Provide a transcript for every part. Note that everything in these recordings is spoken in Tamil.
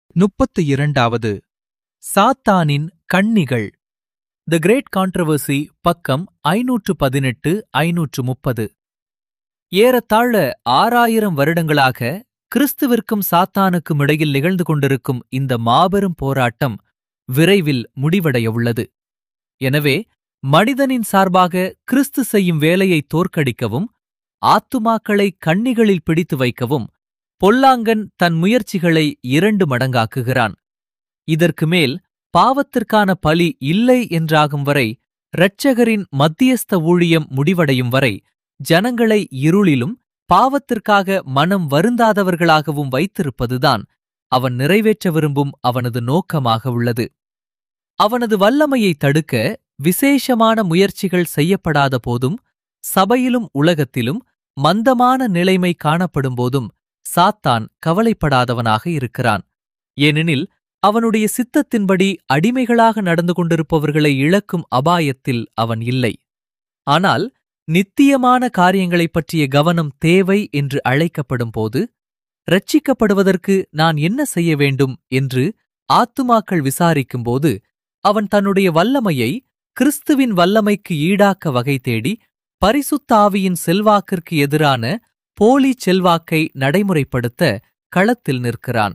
முப்பத்து இரண்டாவது சாத்தானின் கண்ணிகள் த கிரேட் கான்ட்ரவர்சி பக்கம் ஐநூற்று பதினெட்டு ஐநூற்று முப்பது ஏறத்தாழ ஆறாயிரம் வருடங்களாக கிறிஸ்துவிற்கும் சாத்தானுக்கும் இடையில் நிகழ்ந்து கொண்டிருக்கும் இந்த மாபெரும் போராட்டம் விரைவில் முடிவடையவுள்ளது எனவே மனிதனின் சார்பாக கிறிஸ்து செய்யும் வேலையை தோற்கடிக்கவும் ஆத்துமாக்களை கண்ணிகளில் பிடித்து வைக்கவும் பொல்லாங்கன் தன் முயற்சிகளை இரண்டு மடங்காக்குகிறான் இதற்கு மேல் பாவத்திற்கான பலி இல்லை என்றாகும் வரை இரட்சகரின் மத்தியஸ்த ஊழியம் முடிவடையும் வரை ஜனங்களை இருளிலும் பாவத்திற்காக மனம் வருந்தாதவர்களாகவும் வைத்திருப்பதுதான் அவன் நிறைவேற்ற விரும்பும் அவனது நோக்கமாக உள்ளது அவனது வல்லமையை தடுக்க விசேஷமான முயற்சிகள் செய்யப்படாத போதும் சபையிலும் உலகத்திலும் மந்தமான நிலைமை காணப்படும் போதும் சாத்தான் கவலைப்படாதவனாக இருக்கிறான் ஏனெனில் அவனுடைய சித்தத்தின்படி அடிமைகளாக நடந்து கொண்டிருப்பவர்களை இழக்கும் அபாயத்தில் அவன் இல்லை ஆனால் நித்தியமான காரியங்களைப் பற்றிய கவனம் தேவை என்று அழைக்கப்படும் போது ரட்சிக்கப்படுவதற்கு நான் என்ன செய்ய வேண்டும் என்று ஆத்துமாக்கள் விசாரிக்கும்போது அவன் தன்னுடைய வல்லமையை கிறிஸ்துவின் வல்லமைக்கு ஈடாக்க வகை தேடி பரிசுத்த ஆவியின் செல்வாக்கிற்கு எதிரான போலி செல்வாக்கை நடைமுறைப்படுத்த களத்தில் நிற்கிறான்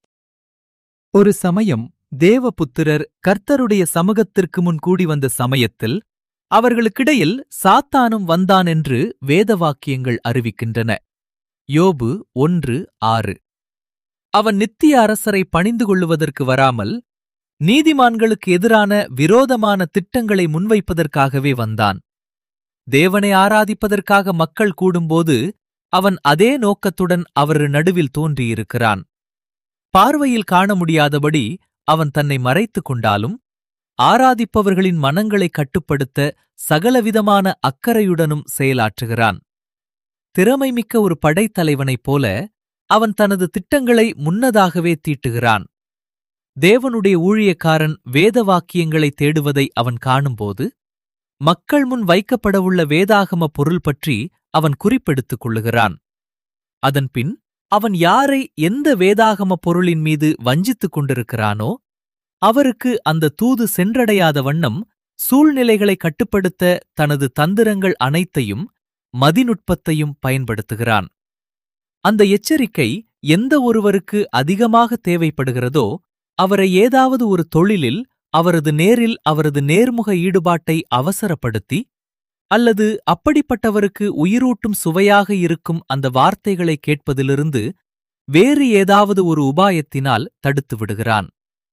ஒரு சமயம் தேவபுத்திரர் கர்த்தருடைய சமூகத்திற்கு முன் கூடி வந்த சமயத்தில் அவர்களுக்கிடையில் சாத்தானும் வந்தான் என்று வேதவாக்கியங்கள் அறிவிக்கின்றன யோபு ஒன்று ஆறு அவன் நித்திய அரசரை பணிந்து கொள்ளுவதற்கு வராமல் நீதிமான்களுக்கு எதிரான விரோதமான திட்டங்களை முன்வைப்பதற்காகவே வந்தான் தேவனை ஆராதிப்பதற்காக மக்கள் கூடும்போது அவன் அதே நோக்கத்துடன் அவர் நடுவில் தோன்றியிருக்கிறான் பார்வையில் காண முடியாதபடி அவன் தன்னை மறைத்துக் கொண்டாலும் ஆராதிப்பவர்களின் மனங்களை கட்டுப்படுத்த சகலவிதமான அக்கறையுடனும் செயலாற்றுகிறான் திறமைமிக்க ஒரு படைத்தலைவனைப் போல அவன் தனது திட்டங்களை முன்னதாகவே தீட்டுகிறான் தேவனுடைய ஊழியக்காரன் வேத வாக்கியங்களை தேடுவதை அவன் காணும்போது மக்கள் முன் வைக்கப்படவுள்ள வேதாகம பொருள் பற்றி அவன் குறிப்பெடுத்துக் கொள்ளுகிறான் அதன்பின் அவன் யாரை எந்த வேதாகம பொருளின் மீது வஞ்சித்துக் கொண்டிருக்கிறானோ அவருக்கு அந்த தூது சென்றடையாத வண்ணம் சூழ்நிலைகளை கட்டுப்படுத்த தனது தந்திரங்கள் அனைத்தையும் மதிநுட்பத்தையும் பயன்படுத்துகிறான் அந்த எச்சரிக்கை எந்த ஒருவருக்கு அதிகமாக தேவைப்படுகிறதோ அவரை ஏதாவது ஒரு தொழிலில் அவரது நேரில் அவரது நேர்முக ஈடுபாட்டை அவசரப்படுத்தி அல்லது அப்படிப்பட்டவருக்கு உயிரூட்டும் சுவையாக இருக்கும் அந்த வார்த்தைகளை கேட்பதிலிருந்து வேறு ஏதாவது ஒரு உபாயத்தினால் தடுத்து விடுகிறான்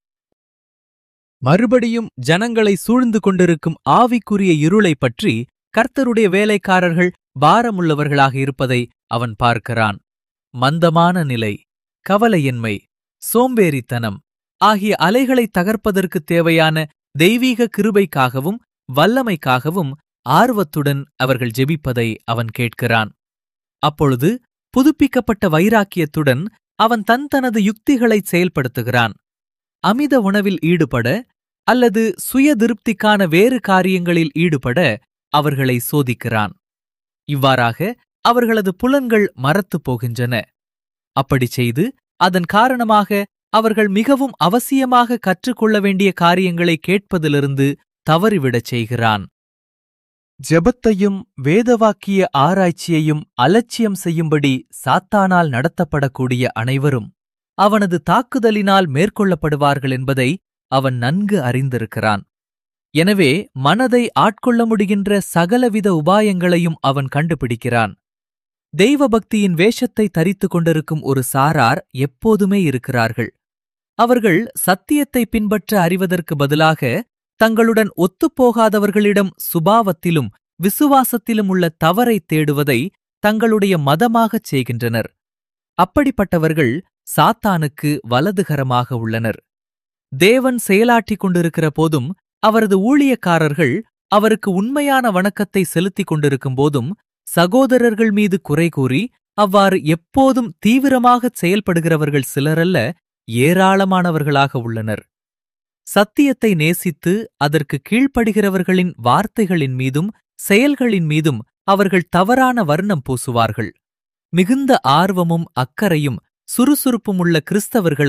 மறுபடியும் ஜனங்களை சூழ்ந்து கொண்டிருக்கும் ஆவிக்குரிய இருளைப் பற்றி கர்த்தருடைய வேலைக்காரர்கள் பாரமுள்ளவர்களாக இருப்பதை அவன் பார்க்கிறான் மந்தமான நிலை கவலையின்மை சோம்பேறித்தனம் ஆகிய அலைகளை தகர்ப்பதற்கு தேவையான தெய்வீக கிருபைக்காகவும் வல்லமைக்காகவும் ஆர்வத்துடன் அவர்கள் ஜெபிப்பதை அவன் கேட்கிறான் அப்பொழுது புதுப்பிக்கப்பட்ட வைராக்கியத்துடன் அவன் தன் தனது யுக்திகளை செயல்படுத்துகிறான் அமித உணவில் ஈடுபட அல்லது சுய திருப்திக்கான வேறு காரியங்களில் ஈடுபட அவர்களை சோதிக்கிறான் இவ்வாறாக அவர்களது புலன்கள் மரத்துப் போகின்றன அப்படிச் செய்து அதன் காரணமாக அவர்கள் மிகவும் அவசியமாக கற்றுக்கொள்ள வேண்டிய காரியங்களை கேட்பதிலிருந்து தவறிவிடச் செய்கிறான் ஜெபத்தையும் வேதவாக்கிய ஆராய்ச்சியையும் அலட்சியம் செய்யும்படி சாத்தானால் நடத்தப்படக்கூடிய அனைவரும் அவனது தாக்குதலினால் மேற்கொள்ளப்படுவார்கள் என்பதை அவன் நன்கு அறிந்திருக்கிறான் எனவே மனதை ஆட்கொள்ள முடிகின்ற சகலவித உபாயங்களையும் அவன் கண்டுபிடிக்கிறான் தெய்வபக்தியின் வேஷத்தை தரித்துக் கொண்டிருக்கும் ஒரு சாரார் எப்போதுமே இருக்கிறார்கள் அவர்கள் சத்தியத்தை பின்பற்ற அறிவதற்கு பதிலாக தங்களுடன் ஒத்துப்போகாதவர்களிடம் சுபாவத்திலும் விசுவாசத்திலும் உள்ள தவறை தேடுவதை தங்களுடைய மதமாகச் செய்கின்றனர் அப்படிப்பட்டவர்கள் சாத்தானுக்கு வலதுகரமாக உள்ளனர் தேவன் செயலாற்றிக் கொண்டிருக்கிற போதும் அவரது ஊழியக்காரர்கள் அவருக்கு உண்மையான வணக்கத்தை செலுத்திக் கொண்டிருக்கும் போதும் சகோதரர்கள் மீது குறை கூறி அவ்வாறு எப்போதும் தீவிரமாகச் செயல்படுகிறவர்கள் சிலரல்ல ஏராளமானவர்களாக உள்ளனர் சத்தியத்தை நேசித்து அதற்கு கீழ்ப்படுகிறவர்களின் வார்த்தைகளின் மீதும் செயல்களின் மீதும் அவர்கள் தவறான வர்ணம் பூசுவார்கள் மிகுந்த ஆர்வமும் அக்கறையும் சுறுசுறுப்பும் உள்ள கிறிஸ்தவர்களை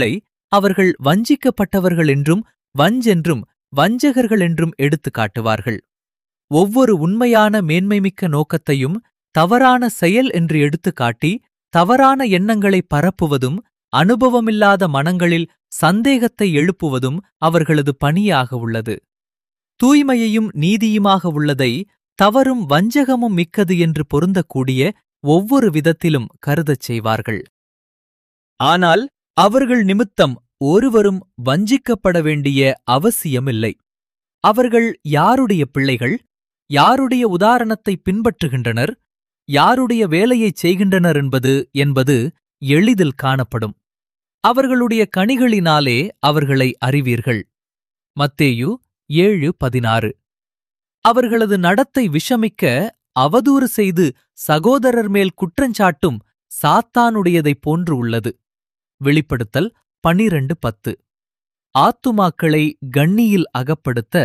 அவர்கள் வஞ்சிக்கப்பட்டவர்கள் என்றும் வஞ்சென்றும் வஞ்சகர்கள் என்றும் எடுத்துக் காட்டுவார்கள் ஒவ்வொரு உண்மையான மேன்மைமிக்க நோக்கத்தையும் தவறான செயல் என்று எடுத்துக்காட்டி தவறான எண்ணங்களை பரப்புவதும் அனுபவமில்லாத மனங்களில் சந்தேகத்தை எழுப்புவதும் அவர்களது பணியாக உள்ளது தூய்மையையும் நீதியுமாக உள்ளதை தவறும் வஞ்சகமும் மிக்கது என்று பொருந்தக்கூடிய ஒவ்வொரு விதத்திலும் கருதச் செய்வார்கள் ஆனால் அவர்கள் நிமித்தம் ஒருவரும் வஞ்சிக்கப்பட வேண்டிய அவசியமில்லை அவர்கள் யாருடைய பிள்ளைகள் யாருடைய உதாரணத்தை பின்பற்றுகின்றனர் யாருடைய வேலையைச் செய்கின்றனர் என்பது என்பது எளிதில் காணப்படும் அவர்களுடைய கனிகளினாலே அவர்களை அறிவீர்கள் மத்தேயு ஏழு பதினாறு அவர்களது நடத்தை விஷமிக்க அவதூறு செய்து சகோதரர் மேல் குற்றஞ்சாட்டும் சாத்தானுடையதைப் போன்று உள்ளது வெளிப்படுத்தல் பனிரண்டு பத்து ஆத்துமாக்களை கண்ணியில் அகப்படுத்த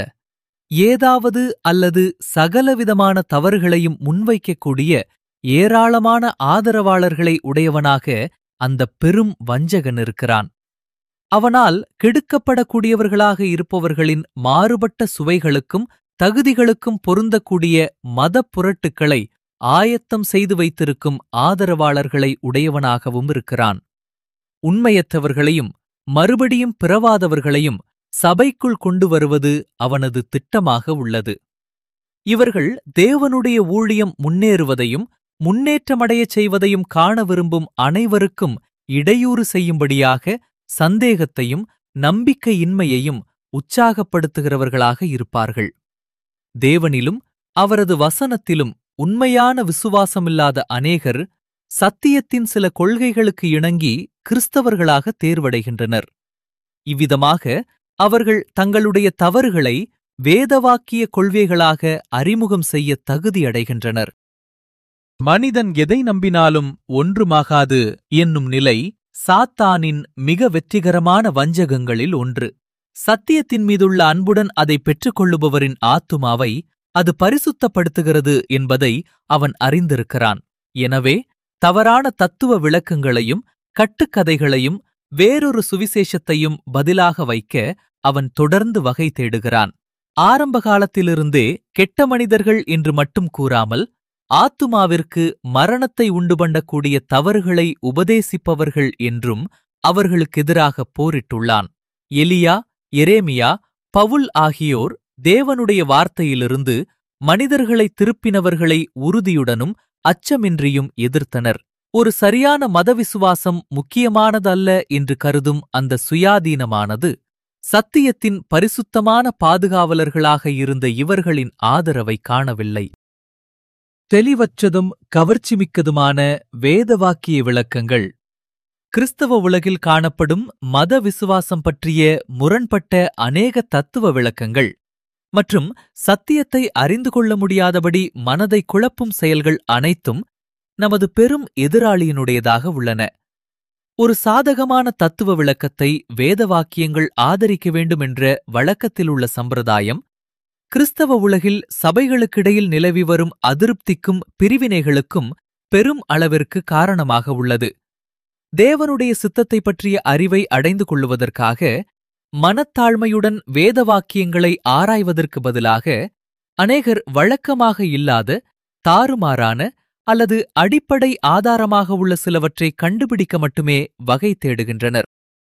ஏதாவது அல்லது சகலவிதமான தவறுகளையும் முன்வைக்கக்கூடிய ஏராளமான ஆதரவாளர்களை உடையவனாக அந்த பெரும் வஞ்சகன் இருக்கிறான் அவனால் கெடுக்கப்படக்கூடியவர்களாக இருப்பவர்களின் மாறுபட்ட சுவைகளுக்கும் தகுதிகளுக்கும் பொருந்தக்கூடிய மதப் புரட்டுக்களை ஆயத்தம் செய்து வைத்திருக்கும் ஆதரவாளர்களை உடையவனாகவும் இருக்கிறான் உண்மையற்றவர்களையும் மறுபடியும் பிறவாதவர்களையும் சபைக்குள் கொண்டு வருவது அவனது திட்டமாக உள்ளது இவர்கள் தேவனுடைய ஊழியம் முன்னேறுவதையும் முன்னேற்றமடையச் செய்வதையும் காண விரும்பும் அனைவருக்கும் இடையூறு செய்யும்படியாக சந்தேகத்தையும் நம்பிக்கையின்மையையும் உற்சாகப்படுத்துகிறவர்களாக இருப்பார்கள் தேவனிலும் அவரது வசனத்திலும் உண்மையான விசுவாசமில்லாத அநேகர் சத்தியத்தின் சில கொள்கைகளுக்கு இணங்கி கிறிஸ்தவர்களாக தேர்வடைகின்றனர் இவ்விதமாக அவர்கள் தங்களுடைய தவறுகளை வேதவாக்கிய கொள்கைகளாக அறிமுகம் செய்ய தகுதியடைகின்றனர் மனிதன் எதை நம்பினாலும் ஒன்றுமாகாது என்னும் நிலை சாத்தானின் மிக வெற்றிகரமான வஞ்சகங்களில் ஒன்று சத்தியத்தின் மீதுள்ள அன்புடன் அதை பெற்றுக்கொள்ளுபவரின் ஆத்துமாவை அது பரிசுத்தப்படுத்துகிறது என்பதை அவன் அறிந்திருக்கிறான் எனவே தவறான தத்துவ விளக்கங்களையும் கட்டுக்கதைகளையும் வேறொரு சுவிசேஷத்தையும் பதிலாக வைக்க அவன் தொடர்ந்து வகை தேடுகிறான் ஆரம்ப காலத்திலிருந்தே கெட்ட மனிதர்கள் என்று மட்டும் கூறாமல் ஆத்துமாவிற்கு மரணத்தை உண்டு பண்ணக்கூடிய தவறுகளை உபதேசிப்பவர்கள் என்றும் அவர்களுக்கெதிராக போரிட்டுள்ளான் எலியா எரேமியா பவுல் ஆகியோர் தேவனுடைய வார்த்தையிலிருந்து மனிதர்களை திருப்பினவர்களை உறுதியுடனும் அச்சமின்றியும் எதிர்த்தனர் ஒரு சரியான மதவிசுவாசம் முக்கியமானதல்ல என்று கருதும் அந்த சுயாதீனமானது சத்தியத்தின் பரிசுத்தமான பாதுகாவலர்களாக இருந்த இவர்களின் ஆதரவை காணவில்லை தெளிவற்றதும் கவர்ச்சிமிக்கதுமான வேதவாக்கிய விளக்கங்கள் கிறிஸ்தவ உலகில் காணப்படும் மத விசுவாசம் பற்றிய முரண்பட்ட அநேக தத்துவ விளக்கங்கள் மற்றும் சத்தியத்தை அறிந்து கொள்ள முடியாதபடி மனதை குழப்பும் செயல்கள் அனைத்தும் நமது பெரும் எதிராளியினுடையதாக உள்ளன ஒரு சாதகமான தத்துவ விளக்கத்தை வேத வாக்கியங்கள் ஆதரிக்க வேண்டும் என்ற வழக்கத்தில் உள்ள சம்பிரதாயம் கிறிஸ்தவ உலகில் சபைகளுக்கிடையில் நிலவி வரும் அதிருப்திக்கும் பிரிவினைகளுக்கும் பெரும் அளவிற்கு காரணமாக உள்ளது தேவனுடைய சித்தத்தை பற்றிய அறிவை அடைந்து கொள்ளுவதற்காக மனத்தாழ்மையுடன் வேத வாக்கியங்களை ஆராய்வதற்கு பதிலாக அநேகர் வழக்கமாக இல்லாத தாறுமாறான அல்லது அடிப்படை ஆதாரமாக உள்ள சிலவற்றை கண்டுபிடிக்க மட்டுமே வகை தேடுகின்றனர்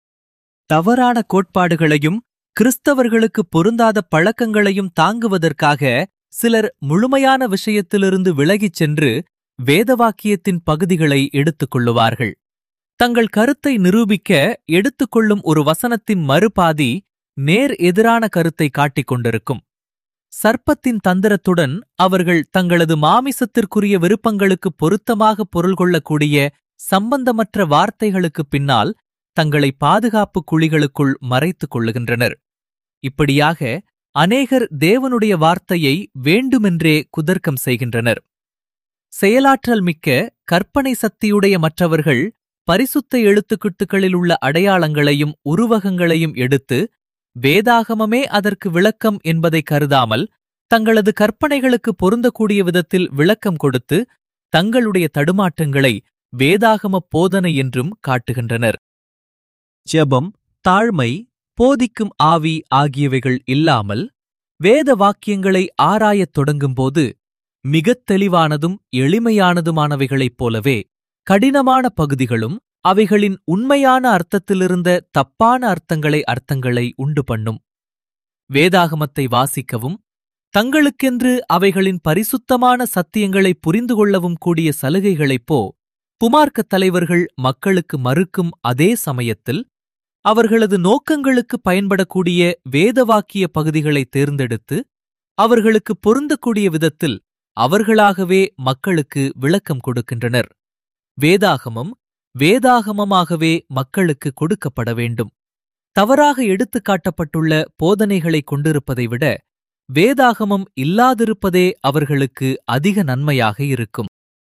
தவறான கோட்பாடுகளையும் கிறிஸ்தவர்களுக்கு பொருந்தாத பழக்கங்களையும் தாங்குவதற்காக சிலர் முழுமையான விஷயத்திலிருந்து விலகிச் சென்று வேதவாக்கியத்தின் பகுதிகளை எடுத்துக் கொள்ளுவார்கள் தங்கள் கருத்தை நிரூபிக்க எடுத்துக்கொள்ளும் ஒரு வசனத்தின் மறுபாதி நேர் எதிரான கருத்தை காட்டிக் கொண்டிருக்கும் சர்ப்பத்தின் தந்திரத்துடன் அவர்கள் தங்களது மாமிசத்திற்குரிய விருப்பங்களுக்கு பொருத்தமாக பொருள் கொள்ளக்கூடிய சம்பந்தமற்ற வார்த்தைகளுக்கு பின்னால் தங்களை பாதுகாப்பு குழிகளுக்குள் மறைத்துக் கொள்ளுகின்றனர் இப்படியாக அநேகர் தேவனுடைய வார்த்தையை வேண்டுமென்றே குதர்க்கம் செய்கின்றனர் செயலாற்றல் மிக்க கற்பனை சக்தியுடைய மற்றவர்கள் பரிசுத்த எழுத்துக்குட்டுகளில் உள்ள அடையாளங்களையும் உருவகங்களையும் எடுத்து வேதாகமமே அதற்கு விளக்கம் என்பதை கருதாமல் தங்களது கற்பனைகளுக்கு பொருந்தக்கூடிய விதத்தில் விளக்கம் கொடுத்து தங்களுடைய தடுமாற்றங்களை வேதாகம போதனை என்றும் காட்டுகின்றனர் ஜெபம் தாழ்மை போதிக்கும் ஆவி ஆகியவைகள் இல்லாமல் வேத வாக்கியங்களை ஆராயத் தொடங்கும்போது மிகத் தெளிவானதும் எளிமையானதுமானவைகளைப் போலவே கடினமான பகுதிகளும் அவைகளின் உண்மையான அர்த்தத்திலிருந்த தப்பான அர்த்தங்களை அர்த்தங்களை உண்டு பண்ணும் வேதாகமத்தை வாசிக்கவும் தங்களுக்கென்று அவைகளின் பரிசுத்தமான சத்தியங்களை புரிந்து கொள்ளவும் கூடிய சலுகைகளைப் போ புமார்க்கத் தலைவர்கள் மக்களுக்கு மறுக்கும் அதே சமயத்தில் அவர்களது நோக்கங்களுக்கு பயன்படக்கூடிய வேதவாக்கிய பகுதிகளை தேர்ந்தெடுத்து அவர்களுக்கு பொருந்தக்கூடிய விதத்தில் அவர்களாகவே மக்களுக்கு விளக்கம் கொடுக்கின்றனர் வேதாகமம் வேதாகமமாகவே மக்களுக்கு கொடுக்கப்பட வேண்டும் தவறாக எடுத்துக் காட்டப்பட்டுள்ள போதனைகளைக் கொண்டிருப்பதை விட வேதாகமம் இல்லாதிருப்பதே அவர்களுக்கு அதிக நன்மையாக இருக்கும்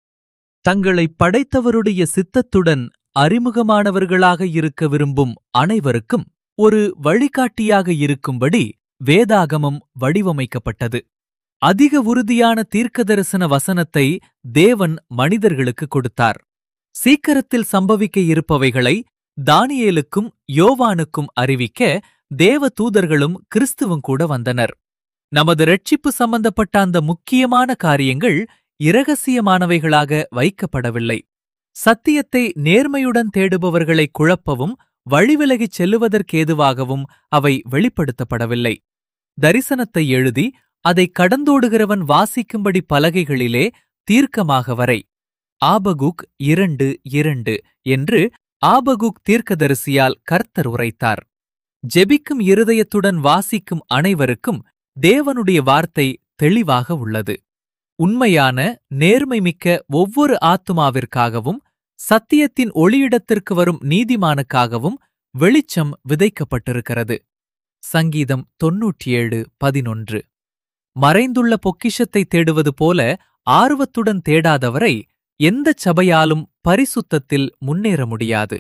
தங்களை படைத்தவருடைய சித்தத்துடன் அறிமுகமானவர்களாக இருக்க விரும்பும் அனைவருக்கும் ஒரு வழிகாட்டியாக இருக்கும்படி வேதாகமம் வடிவமைக்கப்பட்டது அதிக உறுதியான தீர்க்கதரிசன வசனத்தை தேவன் மனிதர்களுக்கு கொடுத்தார் சீக்கிரத்தில் சம்பவிக்க இருப்பவைகளை தானியேலுக்கும் யோவானுக்கும் அறிவிக்க தேவ தூதர்களும் கிறிஸ்துவும் கூட வந்தனர் நமது ரட்சிப்பு சம்பந்தப்பட்ட அந்த முக்கியமான காரியங்கள் இரகசியமானவைகளாக வைக்கப்படவில்லை சத்தியத்தை நேர்மையுடன் தேடுபவர்களை குழப்பவும் வழிவிலகிச் செல்லுவதற்கேதுவாகவும் அவை வெளிப்படுத்தப்படவில்லை தரிசனத்தை எழுதி அதை கடந்தோடுகிறவன் வாசிக்கும்படி பலகைகளிலே தீர்க்கமாக வரை ஆபகுக் இரண்டு இரண்டு என்று ஆபகுக் தீர்க்கதரிசியால் கர்த்தர் உரைத்தார் ஜெபிக்கும் இருதயத்துடன் வாசிக்கும் அனைவருக்கும் தேவனுடைய வார்த்தை தெளிவாக உள்ளது உண்மையான நேர்மைமிக்க ஒவ்வொரு ஆத்துமாவிற்காகவும் சத்தியத்தின் ஒளியிடத்திற்கு வரும் நீதிமானுக்காகவும் வெளிச்சம் விதைக்கப்பட்டிருக்கிறது சங்கீதம் தொன்னூற்றி ஏழு பதினொன்று மறைந்துள்ள பொக்கிஷத்தை தேடுவது போல ஆர்வத்துடன் தேடாதவரை எந்தச் சபையாலும் பரிசுத்தத்தில் முன்னேற முடியாது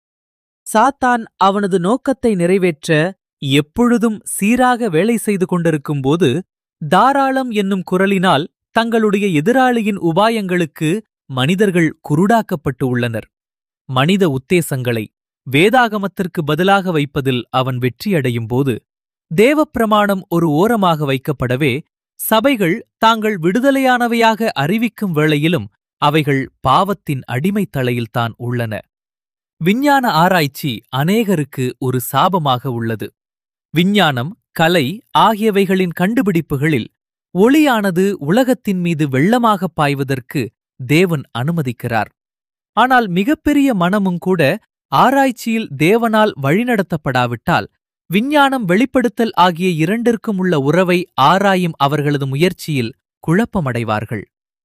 சாத்தான் அவனது நோக்கத்தை நிறைவேற்ற எப்பொழுதும் சீராக வேலை செய்து கொண்டிருக்கும்போது தாராளம் என்னும் குரலினால் தங்களுடைய எதிராளியின் உபாயங்களுக்கு மனிதர்கள் குருடாக்கப்பட்டு உள்ளனர் மனித உத்தேசங்களை வேதாகமத்திற்கு பதிலாக வைப்பதில் அவன் வெற்றியடையும் போது தேவப்பிரமாணம் ஒரு ஓரமாக வைக்கப்படவே சபைகள் தாங்கள் விடுதலையானவையாக அறிவிக்கும் வேளையிலும் அவைகள் பாவத்தின் அடிமைத் தலையில்தான் உள்ளன விஞ்ஞான ஆராய்ச்சி அநேகருக்கு ஒரு சாபமாக உள்ளது விஞ்ஞானம் கலை ஆகியவைகளின் கண்டுபிடிப்புகளில் ஒளியானது உலகத்தின் மீது வெள்ளமாகப் பாய்வதற்கு தேவன் அனுமதிக்கிறார் ஆனால் மிகப்பெரிய மனமும் கூட ஆராய்ச்சியில் தேவனால் வழிநடத்தப்படாவிட்டால் விஞ்ஞானம் வெளிப்படுத்தல் ஆகிய இரண்டிற்கும் உள்ள உறவை ஆராயும் அவர்களது முயற்சியில் குழப்பமடைவார்கள்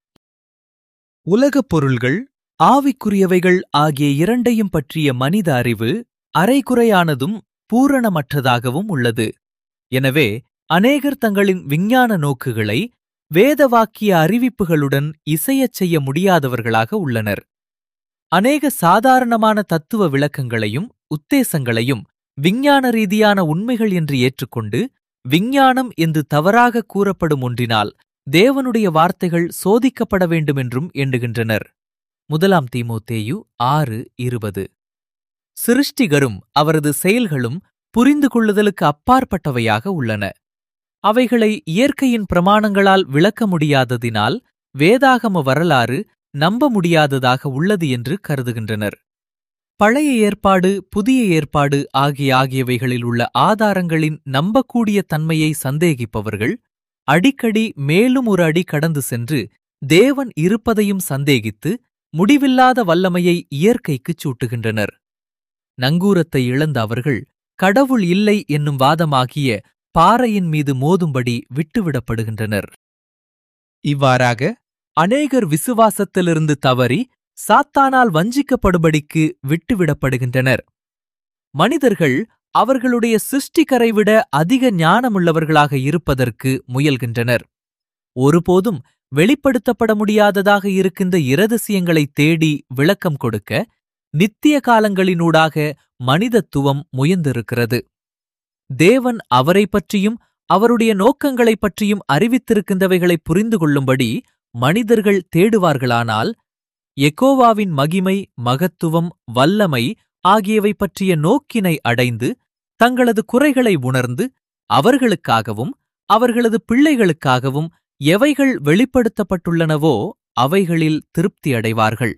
உலகப் பொருள்கள் ஆவிக்குரியவைகள் ஆகிய இரண்டையும் பற்றிய மனித அறிவு அரைகுறையானதும் பூரணமற்றதாகவும் உள்ளது எனவே அநேகர் தங்களின் விஞ்ஞான நோக்குகளை வேதவாக்கிய அறிவிப்புகளுடன் இசையச் செய்ய முடியாதவர்களாக உள்ளனர் அநேக சாதாரணமான தத்துவ விளக்கங்களையும் உத்தேசங்களையும் விஞ்ஞான ரீதியான உண்மைகள் என்று ஏற்றுக்கொண்டு விஞ்ஞானம் என்று தவறாக கூறப்படும் ஒன்றினால் தேவனுடைய வார்த்தைகள் சோதிக்கப்பட வேண்டுமென்றும் எண்ணுகின்றனர் முதலாம் தீமோத்தேயு ஆறு இருபது சிருஷ்டிகரும் அவரது செயல்களும் புரிந்து கொள்ளுதலுக்கு அப்பாற்பட்டவையாக உள்ளன அவைகளை இயற்கையின் பிரமாணங்களால் விளக்க முடியாததினால் வேதாகம வரலாறு நம்ப முடியாததாக உள்ளது என்று கருதுகின்றனர் பழைய ஏற்பாடு புதிய ஏற்பாடு ஆகிய ஆகியவைகளில் உள்ள ஆதாரங்களின் நம்பக்கூடிய தன்மையை சந்தேகிப்பவர்கள் அடிக்கடி மேலும் ஒரு அடி கடந்து சென்று தேவன் இருப்பதையும் சந்தேகித்து முடிவில்லாத வல்லமையை இயற்கைக்குச் சூட்டுகின்றனர் நங்கூரத்தை இழந்த அவர்கள் கடவுள் இல்லை என்னும் வாதமாகிய பாறையின் மீது மோதும்படி விட்டுவிடப்படுகின்றனர் இவ்வாறாக அநேகர் விசுவாசத்திலிருந்து தவறி சாத்தானால் வஞ்சிக்கப்படும்படிக்கு விட்டுவிடப்படுகின்றனர் மனிதர்கள் அவர்களுடைய சிருஷ்டிகரை விட அதிக ஞானமுள்ளவர்களாக இருப்பதற்கு முயல்கின்றனர் ஒருபோதும் வெளிப்படுத்தப்பட முடியாததாக இருக்கின்ற இரகசியங்களைத் தேடி விளக்கம் கொடுக்க நித்திய காலங்களினூடாக மனிதத்துவம் முயன்றிருக்கிறது தேவன் அவரை பற்றியும் அவருடைய நோக்கங்களைப் பற்றியும் அறிவித்திருக்கின்றவைகளை புரிந்து கொள்ளும்படி மனிதர்கள் தேடுவார்களானால் எகோவாவின் மகிமை மகத்துவம் வல்லமை ஆகியவை பற்றிய நோக்கினை அடைந்து தங்களது குறைகளை உணர்ந்து அவர்களுக்காகவும் அவர்களது பிள்ளைகளுக்காகவும் எவைகள் வெளிப்படுத்தப்பட்டுள்ளனவோ அவைகளில் திருப்தி அடைவார்கள்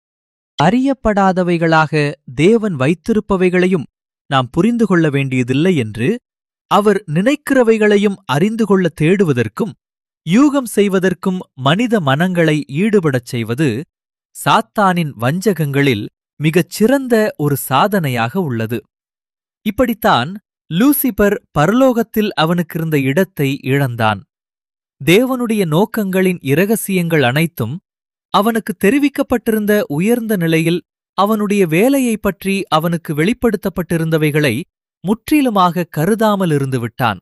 அறியப்படாதவைகளாக தேவன் வைத்திருப்பவைகளையும் நாம் புரிந்து கொள்ள வேண்டியதில்லை என்று அவர் நினைக்கிறவைகளையும் அறிந்து கொள்ள தேடுவதற்கும் யூகம் செய்வதற்கும் மனித மனங்களை ஈடுபடச் செய்வது சாத்தானின் வஞ்சகங்களில் மிகச் சிறந்த ஒரு சாதனையாக உள்ளது இப்படித்தான் லூசிபர் பரலோகத்தில் அவனுக்கிருந்த இடத்தை இழந்தான் தேவனுடைய நோக்கங்களின் இரகசியங்கள் அனைத்தும் அவனுக்கு தெரிவிக்கப்பட்டிருந்த உயர்ந்த நிலையில் அவனுடைய வேலையைப் பற்றி அவனுக்கு வெளிப்படுத்தப்பட்டிருந்தவைகளை முற்றிலுமாக கருதாமல் இருந்து விட்டான்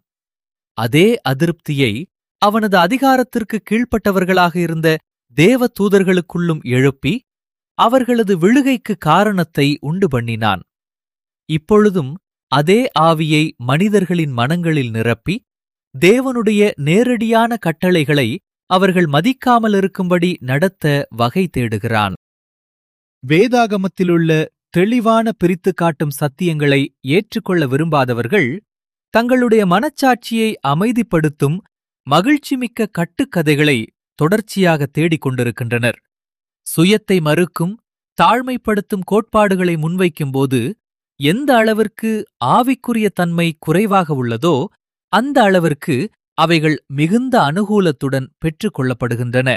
அதே அதிருப்தியை அவனது அதிகாரத்திற்கு கீழ்ப்பட்டவர்களாக இருந்த தேவ தூதர்களுக்குள்ளும் எழுப்பி அவர்களது விழுகைக்கு காரணத்தை உண்டு பண்ணினான் இப்பொழுதும் அதே ஆவியை மனிதர்களின் மனங்களில் நிரப்பி தேவனுடைய நேரடியான கட்டளைகளை அவர்கள் மதிக்காமல் இருக்கும்படி நடத்த வகை தேடுகிறான் வேதாகமத்திலுள்ள தெளிவான பிரித்து காட்டும் சத்தியங்களை ஏற்றுக்கொள்ள விரும்பாதவர்கள் தங்களுடைய மனச்சாட்சியை அமைதிப்படுத்தும் மகிழ்ச்சிமிக்க கட்டுக்கதைகளை தொடர்ச்சியாக தேடிக் கொண்டிருக்கின்றனர் சுயத்தை மறுக்கும் தாழ்மைப்படுத்தும் கோட்பாடுகளை முன்வைக்கும்போது எந்த அளவிற்கு ஆவிக்குரிய தன்மை குறைவாக உள்ளதோ அந்த அளவிற்கு அவைகள் மிகுந்த அனுகூலத்துடன் பெற்றுக் கொள்ளப்படுகின்றன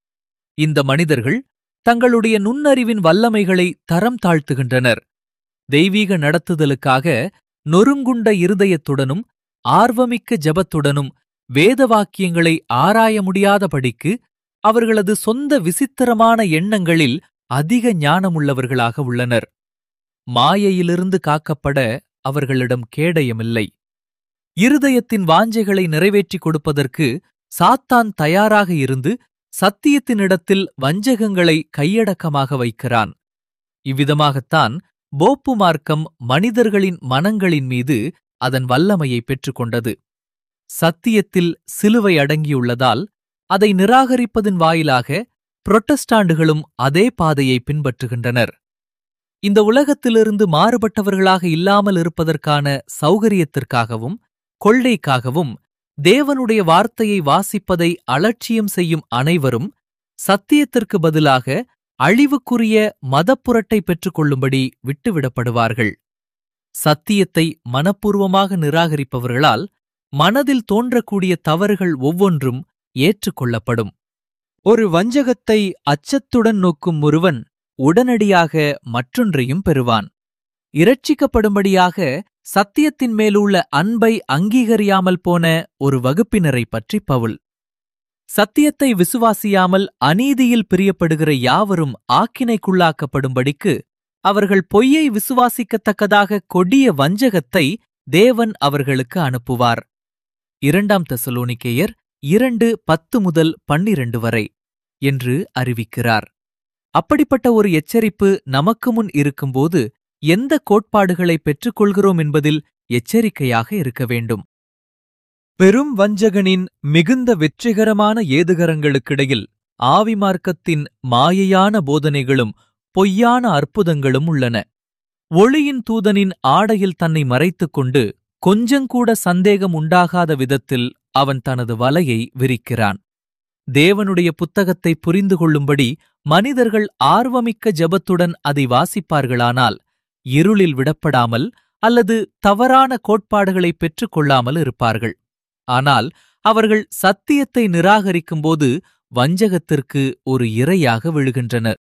இந்த மனிதர்கள் தங்களுடைய நுண்ணறிவின் வல்லமைகளை தரம் தாழ்த்துகின்றனர் தெய்வீக நடத்துதலுக்காக நொறுங்குண்ட இருதயத்துடனும் ஆர்வமிக்க ஜபத்துடனும் வேத வாக்கியங்களை ஆராய முடியாதபடிக்கு அவர்களது சொந்த விசித்திரமான எண்ணங்களில் அதிக ஞானமுள்ளவர்களாக உள்ளனர் மாயையிலிருந்து காக்கப்பட அவர்களிடம் கேடயமில்லை இருதயத்தின் வாஞ்சைகளை நிறைவேற்றிக் கொடுப்பதற்கு சாத்தான் தயாராக இருந்து சத்தியத்தினிடத்தில் வஞ்சகங்களை கையடக்கமாக வைக்கிறான் இவ்விதமாகத்தான் போப்பு மார்க்கம் மனிதர்களின் மனங்களின் மீது அதன் வல்லமையை பெற்றுக்கொண்டது சத்தியத்தில் சிலுவை அடங்கியுள்ளதால் அதை நிராகரிப்பதன் வாயிலாக புரொட்டஸ்டாண்டுகளும் அதே பாதையை பின்பற்றுகின்றனர் இந்த உலகத்திலிருந்து மாறுபட்டவர்களாக இல்லாமல் இருப்பதற்கான சௌகரியத்திற்காகவும் கொள்ளைக்காகவும் தேவனுடைய வார்த்தையை வாசிப்பதை அலட்சியம் செய்யும் அனைவரும் சத்தியத்திற்கு பதிலாக அழிவுக்குரிய மதப்புரட்டை பெற்றுக்கொள்ளும்படி விட்டுவிடப்படுவார்கள் சத்தியத்தை மனப்பூர்வமாக நிராகரிப்பவர்களால் மனதில் தோன்றக்கூடிய தவறுகள் ஒவ்வொன்றும் ஏற்றுக்கொள்ளப்படும் ஒரு வஞ்சகத்தை அச்சத்துடன் நோக்கும் ஒருவன் உடனடியாக மற்றொன்றையும் பெறுவான் இரட்சிக்கப்படும்படியாக சத்தியத்தின் மேலுள்ள அன்பை அங்கீகரியாமல் போன ஒரு வகுப்பினரைப் பற்றி பவுல் சத்தியத்தை விசுவாசியாமல் அநீதியில் பிரியப்படுகிற யாவரும் ஆக்கினைக்குள்ளாக்கப்படும்படிக்கு அவர்கள் பொய்யை விசுவாசிக்கத்தக்கதாக கொடிய வஞ்சகத்தை தேவன் அவர்களுக்கு அனுப்புவார் இரண்டாம் தெசலோனிக்கேயர் இரண்டு பத்து முதல் பன்னிரண்டு வரை என்று அறிவிக்கிறார் அப்படிப்பட்ட ஒரு எச்சரிப்பு நமக்கு முன் இருக்கும்போது எந்த கோட்பாடுகளை பெற்றுக்கொள்கிறோம் என்பதில் எச்சரிக்கையாக இருக்க வேண்டும் பெரும் வஞ்சகனின் மிகுந்த வெற்றிகரமான ஏதுகரங்களுக்கிடையில் ஆவி மார்க்கத்தின் மாயையான போதனைகளும் பொய்யான அற்புதங்களும் உள்ளன ஒளியின் தூதனின் ஆடையில் தன்னை மறைத்துக் கொண்டு கொஞ்சங்கூட சந்தேகம் உண்டாகாத விதத்தில் அவன் தனது வலையை விரிக்கிறான் தேவனுடைய புத்தகத்தை புரிந்து கொள்ளும்படி மனிதர்கள் ஆர்வமிக்க ஜெபத்துடன் அதை வாசிப்பார்களானால் இருளில் விடப்படாமல் அல்லது தவறான கோட்பாடுகளை பெற்றுக் கொள்ளாமல் இருப்பார்கள் ஆனால் அவர்கள் சத்தியத்தை நிராகரிக்கும்போது வஞ்சகத்திற்கு ஒரு இரையாக விழுகின்றனர்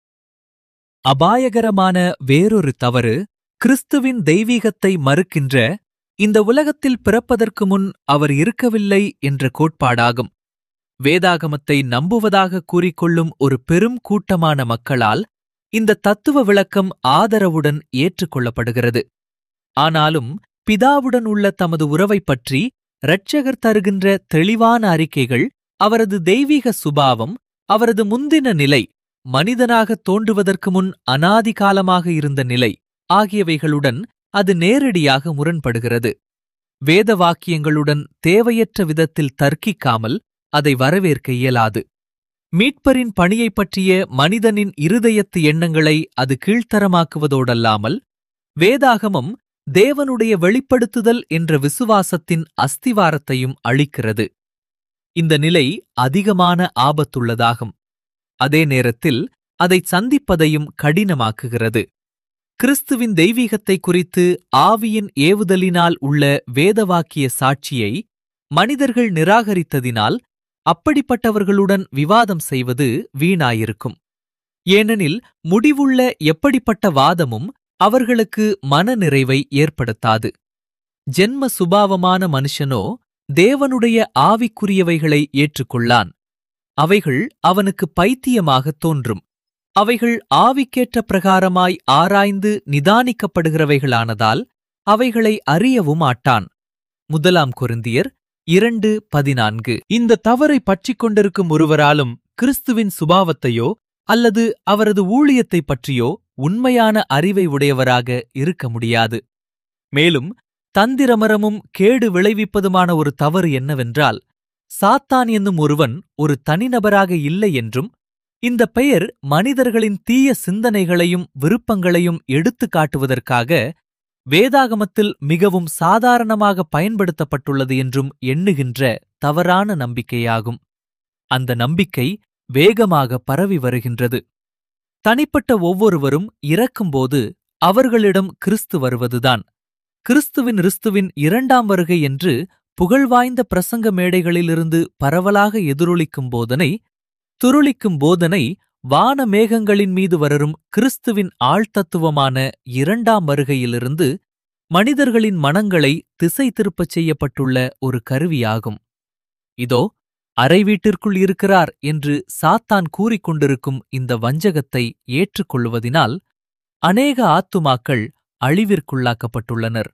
அபாயகரமான வேறொரு தவறு கிறிஸ்துவின் தெய்வீகத்தை மறுக்கின்ற இந்த உலகத்தில் பிறப்பதற்கு முன் அவர் இருக்கவில்லை என்ற கோட்பாடாகும் வேதாகமத்தை நம்புவதாக கூறிக்கொள்ளும் ஒரு பெரும் கூட்டமான மக்களால் இந்த தத்துவ விளக்கம் ஆதரவுடன் ஏற்றுக்கொள்ளப்படுகிறது ஆனாலும் பிதாவுடன் உள்ள தமது உறவைப் பற்றி இரட்சகர் தருகின்ற தெளிவான அறிக்கைகள் அவரது தெய்வீக சுபாவம் அவரது முந்தின நிலை மனிதனாக தோன்றுவதற்கு முன் அனாதி காலமாக இருந்த நிலை ஆகியவைகளுடன் அது நேரடியாக முரண்படுகிறது வேத வாக்கியங்களுடன் தேவையற்ற விதத்தில் தர்க்கிக்காமல் அதை வரவேற்க இயலாது மீட்பரின் பணியைப் பற்றிய மனிதனின் இருதயத்து எண்ணங்களை அது கீழ்த்தரமாக்குவதோடல்லாமல் வேதாகமம் தேவனுடைய வெளிப்படுத்துதல் என்ற விசுவாசத்தின் அஸ்திவாரத்தையும் அளிக்கிறது இந்த நிலை அதிகமான ஆபத்துள்ளதாகும் அதே நேரத்தில் அதை சந்திப்பதையும் கடினமாக்குகிறது கிறிஸ்துவின் தெய்வீகத்தை குறித்து ஆவியின் ஏவுதலினால் உள்ள வேதவாக்கிய சாட்சியை மனிதர்கள் நிராகரித்ததினால் அப்படிப்பட்டவர்களுடன் விவாதம் செய்வது வீணாயிருக்கும் ஏனெனில் முடிவுள்ள எப்படிப்பட்ட வாதமும் அவர்களுக்கு மனநிறைவை ஏற்படுத்தாது ஜென்ம சுபாவமான மனுஷனோ தேவனுடைய ஆவிக்குரியவைகளை ஏற்றுக்கொள்ளான் அவைகள் அவனுக்கு பைத்தியமாகத் தோன்றும் அவைகள் ஆவிக்கேற்ற பிரகாரமாய் ஆராய்ந்து நிதானிக்கப்படுகிறவைகளானதால் அவைகளை அறியவும் மாட்டான் முதலாம் கொரிந்தியர் இரண்டு பதினான்கு இந்த தவறை பற்றிக் கொண்டிருக்கும் ஒருவராலும் கிறிஸ்துவின் சுபாவத்தையோ அல்லது அவரது ஊழியத்தைப் பற்றியோ உண்மையான அறிவை உடையவராக இருக்க முடியாது மேலும் தந்திரமரமும் கேடு விளைவிப்பதுமான ஒரு தவறு என்னவென்றால் சாத்தான் என்னும் ஒருவன் ஒரு தனிநபராக இல்லை என்றும் இந்த பெயர் மனிதர்களின் தீய சிந்தனைகளையும் விருப்பங்களையும் எடுத்துக் காட்டுவதற்காக வேதாகமத்தில் மிகவும் சாதாரணமாக பயன்படுத்தப்பட்டுள்ளது என்றும் எண்ணுகின்ற தவறான நம்பிக்கையாகும் அந்த நம்பிக்கை வேகமாக பரவி வருகின்றது தனிப்பட்ட ஒவ்வொருவரும் இறக்கும்போது அவர்களிடம் கிறிஸ்து வருவதுதான் கிறிஸ்துவின் கிறிஸ்துவின் இரண்டாம் வருகை என்று புகழ்வாய்ந்த பிரசங்க மேடைகளிலிருந்து பரவலாக எதிரொலிக்கும் போதனை துருளிக்கும் போதனை வான மேகங்களின் மீது வளரும் கிறிஸ்துவின் ஆழ்த்தத்துவமான இரண்டாம் வருகையிலிருந்து மனிதர்களின் மனங்களை திசை திருப்பச் செய்யப்பட்டுள்ள ஒரு கருவியாகும் இதோ அறை வீட்டிற்குள் இருக்கிறார் என்று சாத்தான் கூறிக்கொண்டிருக்கும் இந்த வஞ்சகத்தை ஏற்றுக்கொள்வதினால் அநேக ஆத்துமாக்கள் அழிவிற்குள்ளாக்கப்பட்டுள்ளனர்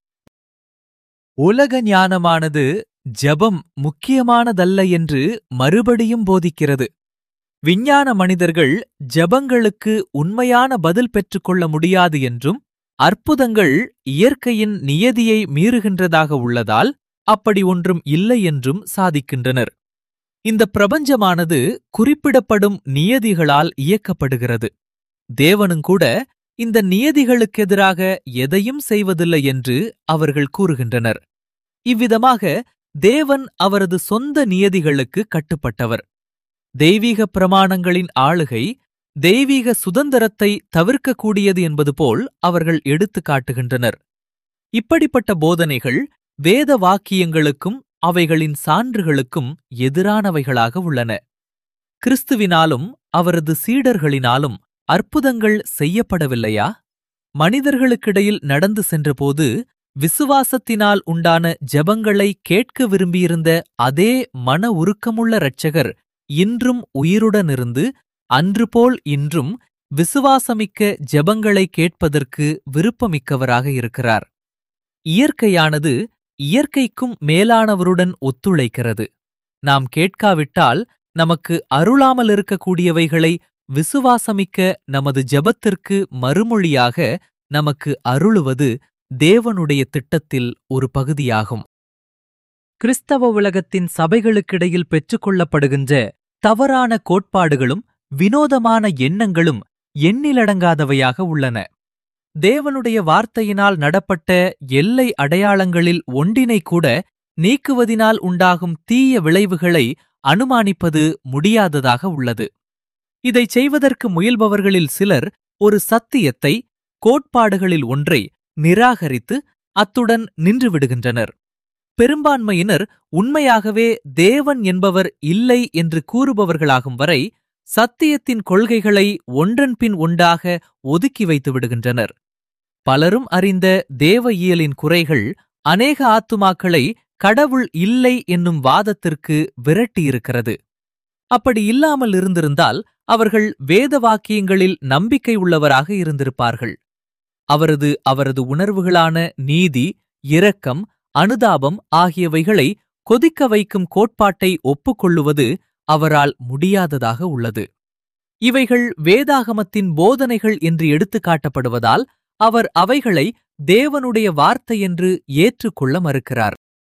உலக ஞானமானது ஜெபம் முக்கியமானதல்ல என்று மறுபடியும் போதிக்கிறது விஞ்ஞான மனிதர்கள் ஜெபங்களுக்கு உண்மையான பதில் பெற்றுக்கொள்ள முடியாது என்றும் அற்புதங்கள் இயற்கையின் நியதியை மீறுகின்றதாக உள்ளதால் அப்படி ஒன்றும் இல்லை என்றும் சாதிக்கின்றனர் இந்த பிரபஞ்சமானது குறிப்பிடப்படும் நியதிகளால் இயக்கப்படுகிறது தேவனுங்கூட இந்த நியதிகளுக்கெதிராக எதையும் செய்வதில்லை என்று அவர்கள் கூறுகின்றனர் இவ்விதமாக தேவன் அவரது சொந்த நியதிகளுக்கு கட்டுப்பட்டவர் தெய்வீக பிரமாணங்களின் ஆளுகை தெய்வீக சுதந்திரத்தை தவிர்க்கக்கூடியது என்பது போல் அவர்கள் எடுத்துக் காட்டுகின்றனர் இப்படிப்பட்ட போதனைகள் வேத வாக்கியங்களுக்கும் அவைகளின் சான்றுகளுக்கும் எதிரானவைகளாக உள்ளன கிறிஸ்துவினாலும் அவரது சீடர்களினாலும் அற்புதங்கள் செய்யப்படவில்லையா மனிதர்களுக்கிடையில் நடந்து சென்றபோது விசுவாசத்தினால் உண்டான ஜெபங்களை கேட்க விரும்பியிருந்த அதே மன உருக்கமுள்ள இரட்சகர் இன்றும் உயிருடனிருந்து அன்றுபோல் இன்றும் விசுவாசமிக்க ஜெபங்களை கேட்பதற்கு விருப்பமிக்கவராக இருக்கிறார் இயற்கையானது இயற்கைக்கும் மேலானவருடன் ஒத்துழைக்கிறது நாம் கேட்காவிட்டால் நமக்கு அருளாமல் இருக்கக்கூடியவைகளை விசுவாசமிக்க நமது ஜெபத்திற்கு மறுமொழியாக நமக்கு அருளுவது தேவனுடைய திட்டத்தில் ஒரு பகுதியாகும் கிறிஸ்தவ உலகத்தின் சபைகளுக்கிடையில் பெற்றுக்கொள்ளப்படுகின்ற தவறான கோட்பாடுகளும் வினோதமான எண்ணங்களும் எண்ணிலடங்காதவையாக உள்ளன தேவனுடைய வார்த்தையினால் நடப்பட்ட எல்லை அடையாளங்களில் ஒன்றினை கூட நீக்குவதினால் உண்டாகும் தீய விளைவுகளை அனுமானிப்பது முடியாததாக உள்ளது இதைச் செய்வதற்கு முயல்பவர்களில் சிலர் ஒரு சத்தியத்தை கோட்பாடுகளில் ஒன்றை நிராகரித்து அத்துடன் நின்றுவிடுகின்றனர் பெரும்பான்மையினர் உண்மையாகவே தேவன் என்பவர் இல்லை என்று கூறுபவர்களாகும் வரை சத்தியத்தின் கொள்கைகளை ஒன்றன்பின் ஒன்றாக ஒதுக்கி வைத்து விடுகின்றனர் பலரும் அறிந்த தேவ இயலின் குறைகள் அநேக ஆத்துமாக்களை கடவுள் இல்லை என்னும் வாதத்திற்கு விரட்டியிருக்கிறது அப்படி இல்லாமல் இருந்திருந்தால் அவர்கள் வேத வாக்கியங்களில் நம்பிக்கை உள்ளவராக இருந்திருப்பார்கள் அவரது அவரது உணர்வுகளான நீதி இரக்கம் அனுதாபம் ஆகியவைகளை கொதிக்க வைக்கும் கோட்பாட்டை ஒப்புக்கொள்ளுவது அவரால் முடியாததாக உள்ளது இவைகள் வேதாகமத்தின் போதனைகள் என்று எடுத்துக் காட்டப்படுவதால் அவர் அவைகளை தேவனுடைய வார்த்தை என்று ஏற்றுக்கொள்ள மறுக்கிறார்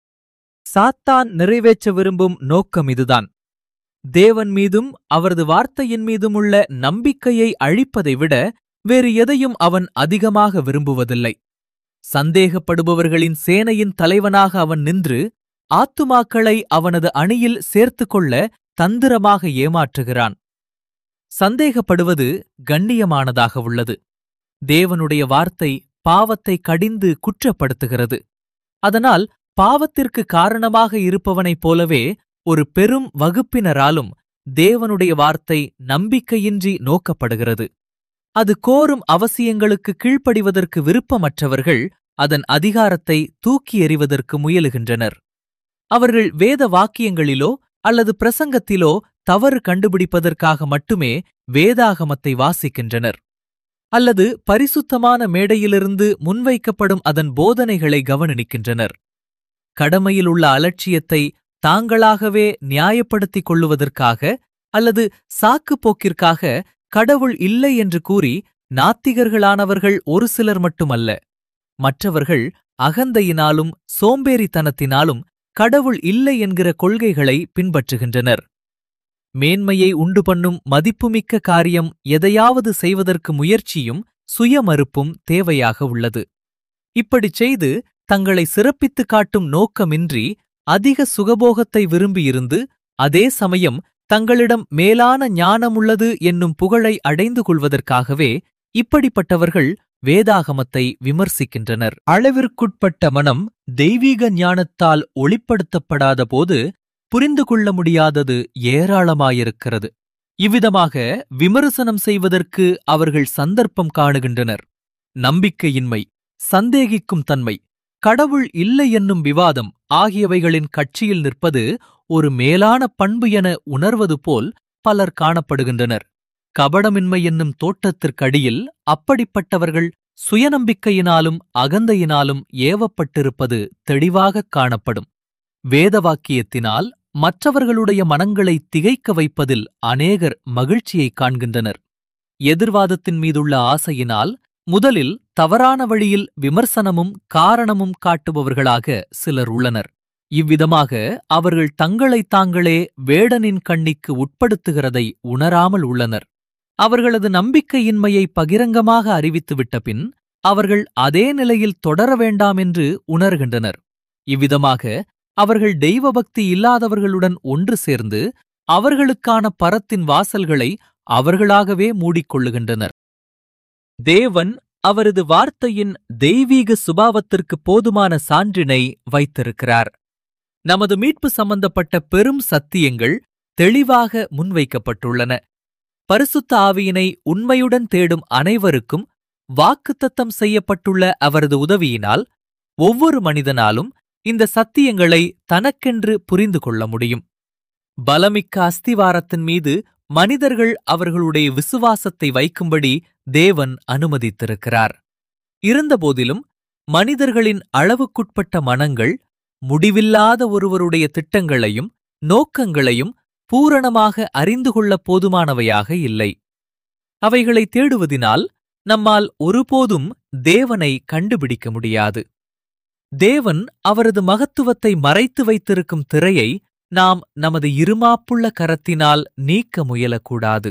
சாத்தான் நிறைவேற்ற விரும்பும் நோக்கம் இதுதான் தேவன் மீதும் அவரது வார்த்தையின் மீதும் உள்ள நம்பிக்கையை அழிப்பதை விட வேறு எதையும் அவன் அதிகமாக விரும்புவதில்லை சந்தேகப்படுபவர்களின் சேனையின் தலைவனாக அவன் நின்று ஆத்துமாக்களை அவனது அணியில் சேர்த்துக்கொள்ள தந்திரமாக ஏமாற்றுகிறான் சந்தேகப்படுவது கண்ணியமானதாக உள்ளது தேவனுடைய வார்த்தை பாவத்தை கடிந்து குற்றப்படுத்துகிறது அதனால் பாவத்திற்கு காரணமாக இருப்பவனைப் போலவே ஒரு பெரும் வகுப்பினராலும் தேவனுடைய வார்த்தை நம்பிக்கையின்றி நோக்கப்படுகிறது அது கோரும் அவசியங்களுக்கு கீழ்ப்படிவதற்கு விருப்பமற்றவர்கள் அதன் அதிகாரத்தை தூக்கி எறிவதற்கு முயலுகின்றனர் அவர்கள் வேத வாக்கியங்களிலோ அல்லது பிரசங்கத்திலோ தவறு கண்டுபிடிப்பதற்காக மட்டுமே வேதாகமத்தை வாசிக்கின்றனர் அல்லது பரிசுத்தமான மேடையிலிருந்து முன்வைக்கப்படும் அதன் போதனைகளை கவனிக்கின்றனர் கடமையில் உள்ள அலட்சியத்தை தாங்களாகவே நியாயப்படுத்திக் கொள்ளுவதற்காக அல்லது சாக்குப் போக்கிற்காக கடவுள் இல்லை என்று கூறி நாத்திகர்களானவர்கள் ஒரு சிலர் மட்டுமல்ல மற்றவர்கள் அகந்தையினாலும் சோம்பேறித்தனத்தினாலும் கடவுள் இல்லை என்கிற கொள்கைகளை பின்பற்றுகின்றனர் மேன்மையை உண்டு பண்ணும் மதிப்புமிக்க காரியம் எதையாவது செய்வதற்கு முயற்சியும் சுயமறுப்பும் தேவையாக உள்ளது இப்படிச் செய்து தங்களை சிறப்பித்துக் காட்டும் நோக்கமின்றி அதிக சுகபோகத்தை விரும்பியிருந்து அதே சமயம் தங்களிடம் மேலான ஞானமுள்ளது என்னும் புகழை அடைந்து கொள்வதற்காகவே இப்படிப்பட்டவர்கள் வேதாகமத்தை விமர்சிக்கின்றனர் அளவிற்குட்பட்ட மனம் தெய்வீக ஞானத்தால் ஒளிப்படுத்தப்படாத போது புரிந்து கொள்ள முடியாதது ஏராளமாயிருக்கிறது இவ்விதமாக விமர்சனம் செய்வதற்கு அவர்கள் சந்தர்ப்பம் காணுகின்றனர் நம்பிக்கையின்மை சந்தேகிக்கும் தன்மை கடவுள் இல்லை என்னும் விவாதம் ஆகியவைகளின் கட்சியில் நிற்பது ஒரு மேலான பண்பு என உணர்வது போல் பலர் காணப்படுகின்றனர் கபடமின்மை என்னும் தோட்டத்திற்கடியில் அப்படிப்பட்டவர்கள் சுயநம்பிக்கையினாலும் அகந்தையினாலும் ஏவப்பட்டிருப்பது தெளிவாகக் காணப்படும் வேதவாக்கியத்தினால் மற்றவர்களுடைய மனங்களை திகைக்க வைப்பதில் அநேகர் மகிழ்ச்சியைக் காண்கின்றனர் எதிர்வாதத்தின் மீதுள்ள ஆசையினால் முதலில் தவறான வழியில் விமர்சனமும் காரணமும் காட்டுபவர்களாக சிலர் உள்ளனர் இவ்விதமாக அவர்கள் தங்களைத் தாங்களே வேடனின் கண்ணிக்கு உட்படுத்துகிறதை உணராமல் உள்ளனர் அவர்களது நம்பிக்கையின்மையை பகிரங்கமாக அறிவித்துவிட்ட பின் அவர்கள் அதே நிலையில் தொடர வேண்டாம் என்று உணர்கின்றனர் இவ்விதமாக அவர்கள் தெய்வபக்தி இல்லாதவர்களுடன் ஒன்று சேர்ந்து அவர்களுக்கான பரத்தின் வாசல்களை அவர்களாகவே மூடிக்கொள்ளுகின்றனர் தேவன் அவரது வார்த்தையின் தெய்வீக சுபாவத்திற்கு போதுமான சான்றினை வைத்திருக்கிறார் நமது மீட்பு சம்பந்தப்பட்ட பெரும் சத்தியங்கள் தெளிவாக முன்வைக்கப்பட்டுள்ளன பரிசுத்த ஆவியினை உண்மையுடன் தேடும் அனைவருக்கும் வாக்குத்தத்தம் செய்யப்பட்டுள்ள அவரது உதவியினால் ஒவ்வொரு மனிதனாலும் இந்த சத்தியங்களை தனக்கென்று புரிந்து கொள்ள முடியும் பலமிக்க அஸ்திவாரத்தின் மீது மனிதர்கள் அவர்களுடைய விசுவாசத்தை வைக்கும்படி தேவன் அனுமதித்திருக்கிறார் இருந்தபோதிலும் மனிதர்களின் அளவுக்குட்பட்ட மனங்கள் முடிவில்லாத ஒருவருடைய திட்டங்களையும் நோக்கங்களையும் பூரணமாக அறிந்து கொள்ள போதுமானவையாக இல்லை அவைகளை தேடுவதினால் நம்மால் ஒருபோதும் தேவனை கண்டுபிடிக்க முடியாது தேவன் அவரது மகத்துவத்தை மறைத்து வைத்திருக்கும் திரையை நாம் நமது இருமாப்புள்ள கரத்தினால் நீக்க முயலக்கூடாது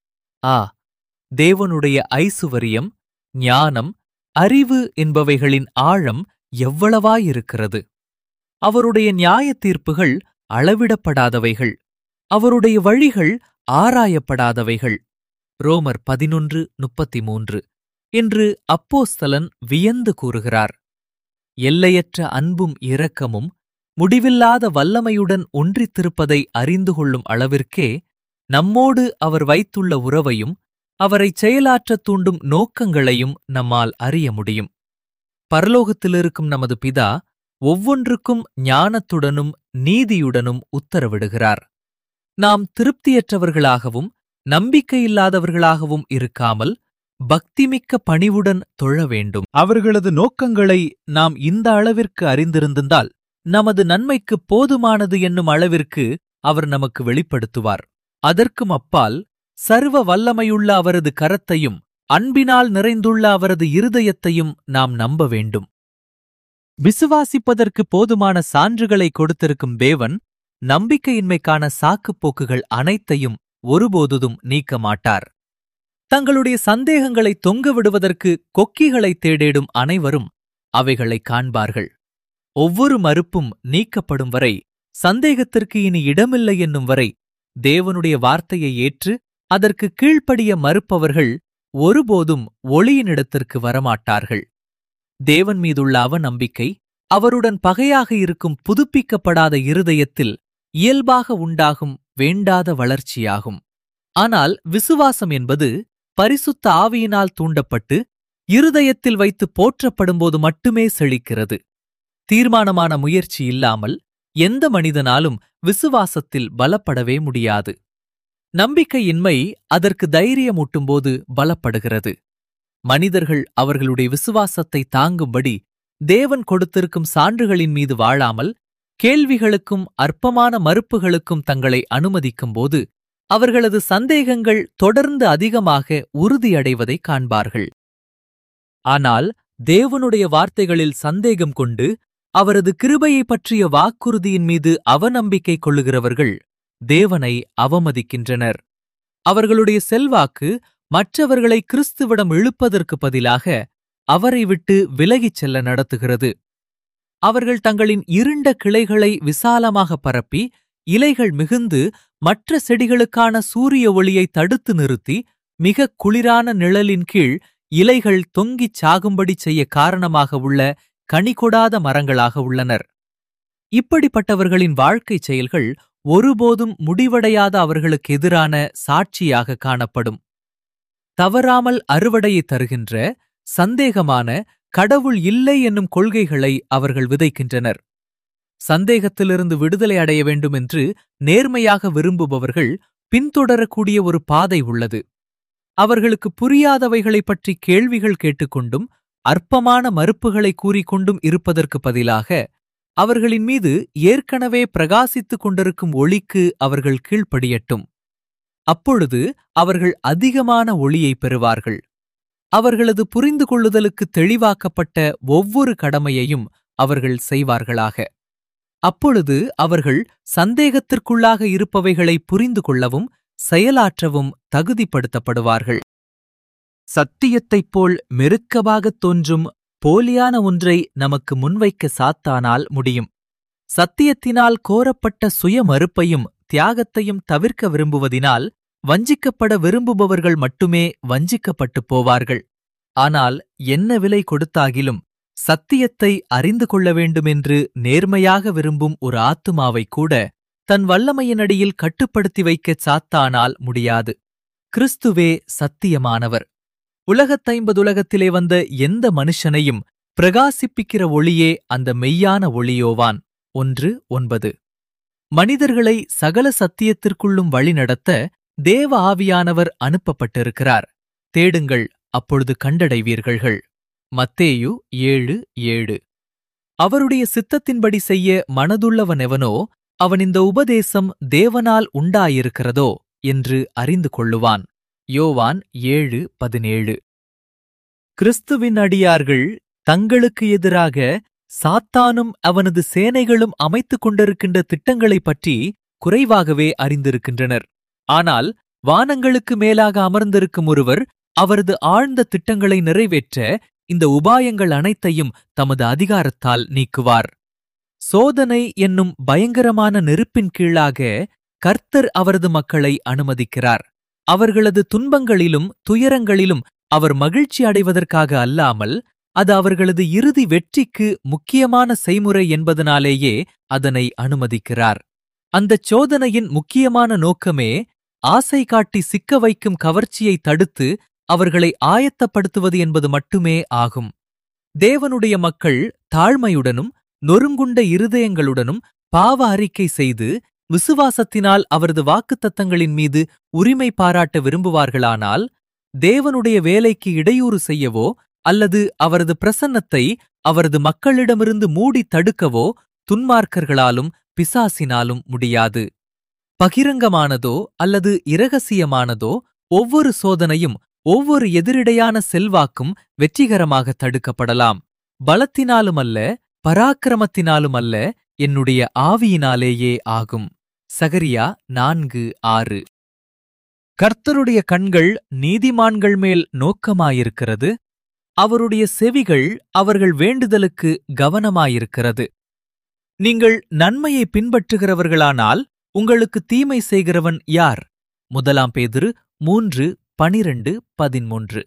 ஆ தேவனுடைய ஐசுவரியம் ஞானம் அறிவு என்பவைகளின் ஆழம் எவ்வளவாயிருக்கிறது அவருடைய நியாய தீர்ப்புகள் அளவிடப்படாதவைகள் அவருடைய வழிகள் ஆராயப்படாதவைகள் ரோமர் பதினொன்று முப்பத்தி மூன்று என்று அப்போஸ்தலன் வியந்து கூறுகிறார் எல்லையற்ற அன்பும் இரக்கமும் முடிவில்லாத வல்லமையுடன் ஒன்றித்திருப்பதை அறிந்து கொள்ளும் அளவிற்கே நம்மோடு அவர் வைத்துள்ள உறவையும் அவரைச் செயலாற்றத் தூண்டும் நோக்கங்களையும் நம்மால் அறிய முடியும் பரலோகத்திலிருக்கும் நமது பிதா ஒவ்வொன்றுக்கும் ஞானத்துடனும் நீதியுடனும் உத்தரவிடுகிறார் நாம் திருப்தியற்றவர்களாகவும் நம்பிக்கையில்லாதவர்களாகவும் இருக்காமல் பக்திமிக்க பணிவுடன் தொழ வேண்டும் அவர்களது நோக்கங்களை நாம் இந்த அளவிற்கு அறிந்திருந்தால் நமது நன்மைக்கு போதுமானது என்னும் அளவிற்கு அவர் நமக்கு வெளிப்படுத்துவார் அதற்கும் அப்பால் சர்வ வல்லமையுள்ள அவரது கரத்தையும் அன்பினால் நிறைந்துள்ள அவரது இருதயத்தையும் நாம் நம்ப வேண்டும் விசுவாசிப்பதற்கு போதுமான சான்றுகளை கொடுத்திருக்கும் தேவன் நம்பிக்கையின்மைக்கான சாக்குப்போக்குகள் அனைத்தையும் ஒருபோதும் நீக்க மாட்டார் தங்களுடைய சந்தேகங்களை தொங்க விடுவதற்கு கொக்கிகளை தேடேடும் அனைவரும் அவைகளை காண்பார்கள் ஒவ்வொரு மறுப்பும் நீக்கப்படும் வரை சந்தேகத்திற்கு இனி இடமில்லை என்னும் வரை தேவனுடைய வார்த்தையை ஏற்று அதற்கு கீழ்ப்படிய மறுப்பவர்கள் ஒருபோதும் ஒளியினிடத்திற்கு வரமாட்டார்கள் தேவன் மீதுள்ள அவநம்பிக்கை அவருடன் பகையாக இருக்கும் புதுப்பிக்கப்படாத இருதயத்தில் இயல்பாக உண்டாகும் வேண்டாத வளர்ச்சியாகும் ஆனால் விசுவாசம் என்பது பரிசுத்த ஆவியினால் தூண்டப்பட்டு இருதயத்தில் வைத்து போற்றப்படும்போது மட்டுமே செழிக்கிறது தீர்மானமான முயற்சி இல்லாமல் எந்த மனிதனாலும் விசுவாசத்தில் பலப்படவே முடியாது நம்பிக்கையின்மை அதற்கு தைரியமூட்டும்போது பலப்படுகிறது மனிதர்கள் அவர்களுடைய விசுவாசத்தை தாங்கும்படி தேவன் கொடுத்திருக்கும் சான்றுகளின் மீது வாழாமல் கேள்விகளுக்கும் அற்பமான மறுப்புகளுக்கும் தங்களை அனுமதிக்கும்போது அவர்களது சந்தேகங்கள் தொடர்ந்து அதிகமாக உறுதியடைவதை காண்பார்கள் ஆனால் தேவனுடைய வார்த்தைகளில் சந்தேகம் கொண்டு அவரது கிருபையை பற்றிய வாக்குறுதியின் மீது அவநம்பிக்கை கொள்ளுகிறவர்கள் தேவனை அவமதிக்கின்றனர் அவர்களுடைய செல்வாக்கு மற்றவர்களை கிறிஸ்துவிடம் இழுப்பதற்கு பதிலாக அவரை விட்டு விலகிச் செல்ல நடத்துகிறது அவர்கள் தங்களின் இருண்ட கிளைகளை விசாலமாக பரப்பி இலைகள் மிகுந்து மற்ற செடிகளுக்கான சூரிய ஒளியை தடுத்து நிறுத்தி மிக குளிரான நிழலின் கீழ் இலைகள் தொங்கிச் சாகும்படி செய்ய காரணமாக உள்ள கனிகொடாத மரங்களாக உள்ளனர் இப்படிப்பட்டவர்களின் வாழ்க்கைச் செயல்கள் ஒருபோதும் முடிவடையாத அவர்களுக்கு எதிரான சாட்சியாக காணப்படும் தவறாமல் அறுவடையை தருகின்ற சந்தேகமான கடவுள் இல்லை என்னும் கொள்கைகளை அவர்கள் விதைக்கின்றனர் சந்தேகத்திலிருந்து விடுதலை அடைய வேண்டும் என்று நேர்மையாக விரும்புபவர்கள் பின்தொடரக்கூடிய ஒரு பாதை உள்ளது அவர்களுக்கு புரியாதவைகளைப் பற்றி கேள்விகள் கேட்டுக்கொண்டும் அற்பமான மறுப்புகளை கூறிக்கொண்டும் இருப்பதற்கு பதிலாக அவர்களின் மீது ஏற்கனவே பிரகாசித்துக் கொண்டிருக்கும் ஒளிக்கு அவர்கள் கீழ்ப்படியட்டும் அப்பொழுது அவர்கள் அதிகமான ஒளியை பெறுவார்கள் அவர்களது புரிந்து கொள்ளுதலுக்கு தெளிவாக்கப்பட்ட ஒவ்வொரு கடமையையும் அவர்கள் செய்வார்களாக அப்பொழுது அவர்கள் சந்தேகத்திற்குள்ளாக இருப்பவைகளை புரிந்து கொள்ளவும் செயலாற்றவும் தகுதிப்படுத்தப்படுவார்கள் சத்தியத்தைப் போல் மெருக்கமாகத் தோன்றும் போலியான ஒன்றை நமக்கு முன்வைக்க சாத்தானால் முடியும் சத்தியத்தினால் கோரப்பட்ட சுய மறுப்பையும் தியாகத்தையும் தவிர்க்க விரும்புவதினால் வஞ்சிக்கப்பட விரும்புபவர்கள் மட்டுமே வஞ்சிக்கப்பட்டுப் போவார்கள் ஆனால் என்ன விலை கொடுத்தாகிலும் சத்தியத்தை அறிந்து கொள்ள வேண்டுமென்று நேர்மையாக விரும்பும் ஒரு ஆத்துமாவைக் கூட தன் வல்லமையினடியில் கட்டுப்படுத்தி வைக்கச் சாத்தானால் முடியாது கிறிஸ்துவே சத்தியமானவர் உலகத்தைம்பதுலகத்திலே வந்த எந்த மனுஷனையும் பிரகாசிப்பிக்கிற ஒளியே அந்த மெய்யான ஒளியோவான் ஒன்று ஒன்பது மனிதர்களை சகல சத்தியத்திற்குள்ளும் வழிநடத்த தேவ ஆவியானவர் அனுப்பப்பட்டிருக்கிறார் தேடுங்கள் அப்பொழுது கண்டடைவீர்கள்கள் மத்தேயு ஏழு ஏழு அவருடைய சித்தத்தின்படி செய்ய மனதுள்ளவனெவனோ அவன் இந்த உபதேசம் தேவனால் உண்டாயிருக்கிறதோ என்று அறிந்து கொள்ளுவான் யோவான் ஏழு பதினேழு கிறிஸ்துவின் அடியார்கள் தங்களுக்கு எதிராக சாத்தானும் அவனது சேனைகளும் அமைத்துக் கொண்டிருக்கின்ற திட்டங்களைப் பற்றி குறைவாகவே அறிந்திருக்கின்றனர் ஆனால் வானங்களுக்கு மேலாக அமர்ந்திருக்கும் ஒருவர் அவரது ஆழ்ந்த திட்டங்களை நிறைவேற்ற இந்த உபாயங்கள் அனைத்தையும் தமது அதிகாரத்தால் நீக்குவார் சோதனை என்னும் பயங்கரமான நெருப்பின் கீழாக கர்த்தர் அவரது மக்களை அனுமதிக்கிறார் அவர்களது துன்பங்களிலும் துயரங்களிலும் அவர் மகிழ்ச்சி அடைவதற்காக அல்லாமல் அது அவர்களது இறுதி வெற்றிக்கு முக்கியமான செய்முறை என்பதனாலேயே அதனை அனுமதிக்கிறார் அந்தச் சோதனையின் முக்கியமான நோக்கமே ஆசை காட்டி சிக்க வைக்கும் கவர்ச்சியை தடுத்து அவர்களை ஆயத்தப்படுத்துவது என்பது மட்டுமே ஆகும் தேவனுடைய மக்கள் தாழ்மையுடனும் நொறுங்குண்ட இருதயங்களுடனும் பாவ அறிக்கை செய்து விசுவாசத்தினால் அவரது வாக்குத்தத்தங்களின் மீது உரிமை பாராட்ட விரும்புவார்களானால் தேவனுடைய வேலைக்கு இடையூறு செய்யவோ அல்லது அவரது பிரசன்னத்தை அவரது மக்களிடமிருந்து மூடி தடுக்கவோ துன்மார்க்கர்களாலும் பிசாசினாலும் முடியாது பகிரங்கமானதோ அல்லது இரகசியமானதோ ஒவ்வொரு சோதனையும் ஒவ்வொரு எதிரிடையான செல்வாக்கும் வெற்றிகரமாக தடுக்கப்படலாம் பலத்தினாலும் அல்ல பராக்கிரமத்தினாலும் அல்ல என்னுடைய ஆவியினாலேயே ஆகும் சகரியா நான்கு ஆறு கர்த்தருடைய கண்கள் நீதிமான்கள் மேல் நோக்கமாயிருக்கிறது அவருடைய செவிகள் அவர்கள் வேண்டுதலுக்கு கவனமாயிருக்கிறது நீங்கள் நன்மையை பின்பற்றுகிறவர்களானால் உங்களுக்கு தீமை செய்கிறவன் யார் முதலாம் பேதுரு மூன்று பனிரண்டு பதிமூன்று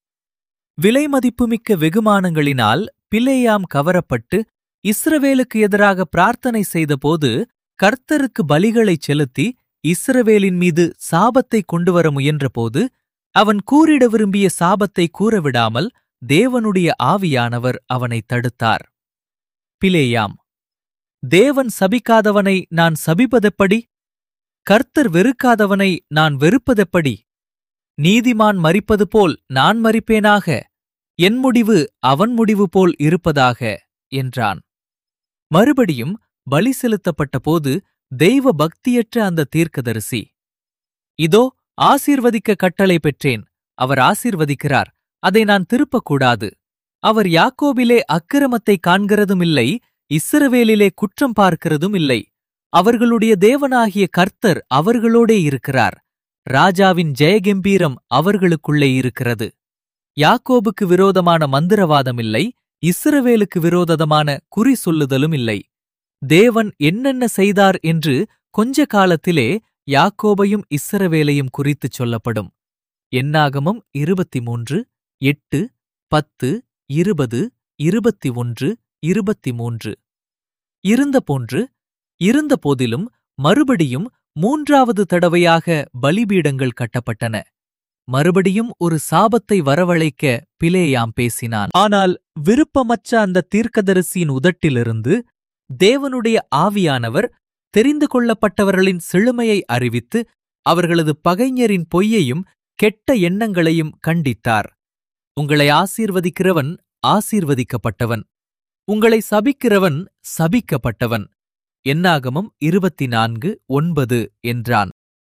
விலைமதிப்புமிக்க வெகுமானங்களினால் பிலேயாம் கவரப்பட்டு இஸ்ரவேலுக்கு எதிராக பிரார்த்தனை செய்தபோது கர்த்தருக்கு பலிகளைச் செலுத்தி இஸ்ரவேலின் மீது சாபத்தை கொண்டுவர முயன்றபோது அவன் கூறிட விரும்பிய சாபத்தை கூறவிடாமல் தேவனுடைய ஆவியானவர் அவனைத் தடுத்தார் பிலேயாம் தேவன் சபிக்காதவனை நான் சபிப்பதெப்படி கர்த்தர் வெறுக்காதவனை நான் வெறுப்பதெப்படி நீதிமான் மரிப்பது போல் நான் மரிப்பேனாக என் முடிவு அவன் முடிவு போல் இருப்பதாக என்றான் மறுபடியும் பலி செலுத்தப்பட்டபோது தெய்வ பக்தியற்ற அந்த தீர்க்கதரிசி இதோ ஆசீர்வதிக்க கட்டளை பெற்றேன் அவர் ஆசீர்வதிக்கிறார் அதை நான் திருப்பக்கூடாது அவர் யாக்கோபிலே அக்கிரமத்தை காண்கிறதும் இல்லை இஸ்ரவேலிலே குற்றம் பார்க்கிறதும் இல்லை அவர்களுடைய தேவனாகிய கர்த்தர் அவர்களோடே இருக்கிறார் ராஜாவின் ஜெயகெம்பீரம் அவர்களுக்குள்ளே இருக்கிறது யாக்கோபுக்கு விரோதமான மந்திரவாதம் இல்லை இஸ்ரவேலுக்கு விரோதமான குறி சொல்லுதலும் இல்லை தேவன் என்னென்ன செய்தார் என்று கொஞ்ச காலத்திலே யாக்கோபையும் இஸ்ரவேலையும் குறித்துச் சொல்லப்படும் என்னாகமம் இருபத்தி மூன்று எட்டு பத்து இருபது இருபத்தி ஒன்று இருபத்தி மூன்று இருந்தபோன்று இருந்தபோதிலும் மறுபடியும் மூன்றாவது தடவையாக பலிபீடங்கள் கட்டப்பட்டன மறுபடியும் ஒரு சாபத்தை வரவழைக்க பிலேயாம் பேசினான் ஆனால் விருப்பமற்ற அந்த தீர்க்கதரிசியின் உதட்டிலிருந்து தேவனுடைய ஆவியானவர் தெரிந்து கொள்ளப்பட்டவர்களின் செழுமையை அறிவித்து அவர்களது பகைஞரின் பொய்யையும் கெட்ட எண்ணங்களையும் கண்டித்தார் உங்களை ஆசீர்வதிக்கிறவன் ஆசீர்வதிக்கப்பட்டவன் உங்களை சபிக்கிறவன் சபிக்கப்பட்டவன் என்னாகமம் இருபத்தி நான்கு ஒன்பது என்றான்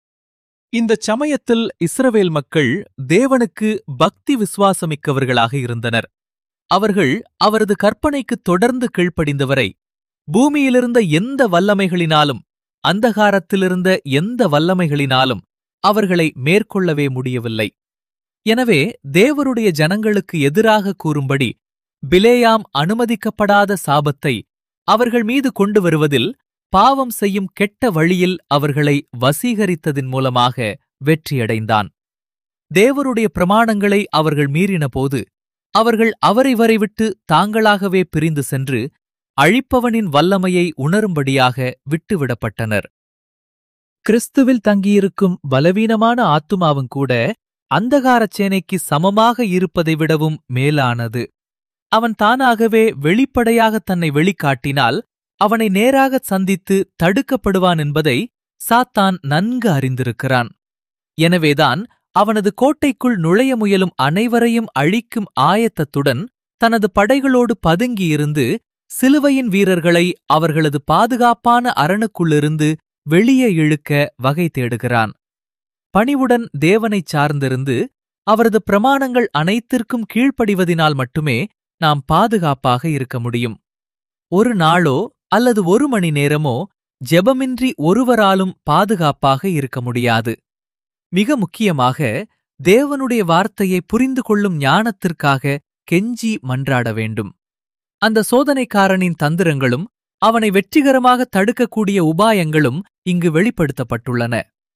இந்தச் சமயத்தில் இஸ்ரவேல் மக்கள் தேவனுக்கு பக்தி விசுவாசமிக்கவர்களாக இருந்தனர் அவர்கள் அவரது கற்பனைக்கு தொடர்ந்து கீழ்ப்படிந்தவரை பூமியிலிருந்த எந்த வல்லமைகளினாலும் அந்தகாரத்திலிருந்த எந்த வல்லமைகளினாலும் அவர்களை மேற்கொள்ளவே முடியவில்லை எனவே தேவருடைய ஜனங்களுக்கு எதிராக கூறும்படி பிலேயாம் அனுமதிக்கப்படாத சாபத்தை அவர்கள் மீது கொண்டு வருவதில் பாவம் செய்யும் கெட்ட வழியில் அவர்களை வசீகரித்ததின் மூலமாக வெற்றியடைந்தான் தேவருடைய பிரமாணங்களை அவர்கள் மீறினபோது அவர்கள் அவரை வரைவிட்டு தாங்களாகவே பிரிந்து சென்று அழிப்பவனின் வல்லமையை உணரும்படியாக விட்டுவிடப்பட்டனர் கிறிஸ்துவில் தங்கியிருக்கும் பலவீனமான ஆத்துமாவும் கூட அந்தகாரச் சேனைக்கு சமமாக இருப்பதை விடவும் மேலானது அவன் தானாகவே வெளிப்படையாக தன்னை வெளிக்காட்டினால் அவனை நேராகச் சந்தித்து தடுக்கப்படுவான் என்பதை சாத்தான் நன்கு அறிந்திருக்கிறான் எனவேதான் அவனது கோட்டைக்குள் நுழைய முயலும் அனைவரையும் அழிக்கும் ஆயத்தத்துடன் தனது படைகளோடு பதுங்கியிருந்து சிலுவையின் வீரர்களை அவர்களது பாதுகாப்பான அரணுக்குள்ளிருந்து வெளியே இழுக்க வகை தேடுகிறான் பணிவுடன் தேவனைச் சார்ந்திருந்து அவரது பிரமாணங்கள் அனைத்திற்கும் கீழ்ப்படிவதினால் மட்டுமே நாம் பாதுகாப்பாக இருக்க முடியும் ஒரு நாளோ அல்லது ஒரு மணி நேரமோ ஜெபமின்றி ஒருவராலும் பாதுகாப்பாக இருக்க முடியாது மிக முக்கியமாக தேவனுடைய வார்த்தையை புரிந்து கொள்ளும் ஞானத்திற்காக கெஞ்சி மன்றாட வேண்டும் அந்த சோதனைக்காரனின் தந்திரங்களும் அவனை வெற்றிகரமாக தடுக்கக்கூடிய உபாயங்களும் இங்கு வெளிப்படுத்தப்பட்டுள்ளன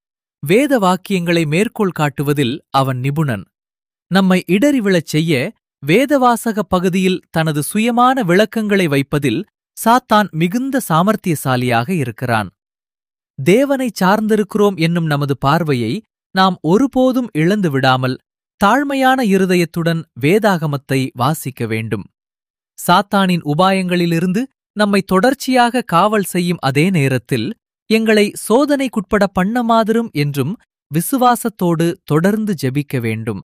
வேத வாக்கியங்களை மேற்கோள் காட்டுவதில் அவன் நிபுணன் நம்மை இடறி விழச் செய்ய வேதவாசக பகுதியில் தனது சுயமான விளக்கங்களை வைப்பதில் சாத்தான் மிகுந்த சாமர்த்தியசாலியாக இருக்கிறான் தேவனை சார்ந்திருக்கிறோம் என்னும் நமது பார்வையை நாம் ஒருபோதும் இழந்து விடாமல் தாழ்மையான இருதயத்துடன் வேதாகமத்தை வாசிக்க வேண்டும் சாத்தானின் உபாயங்களிலிருந்து நம்மை தொடர்ச்சியாக காவல் செய்யும் அதே நேரத்தில் எங்களை சோதனைக்குட்பட பண்ண மாதிரும் என்றும் விசுவாசத்தோடு தொடர்ந்து ஜெபிக்க வேண்டும்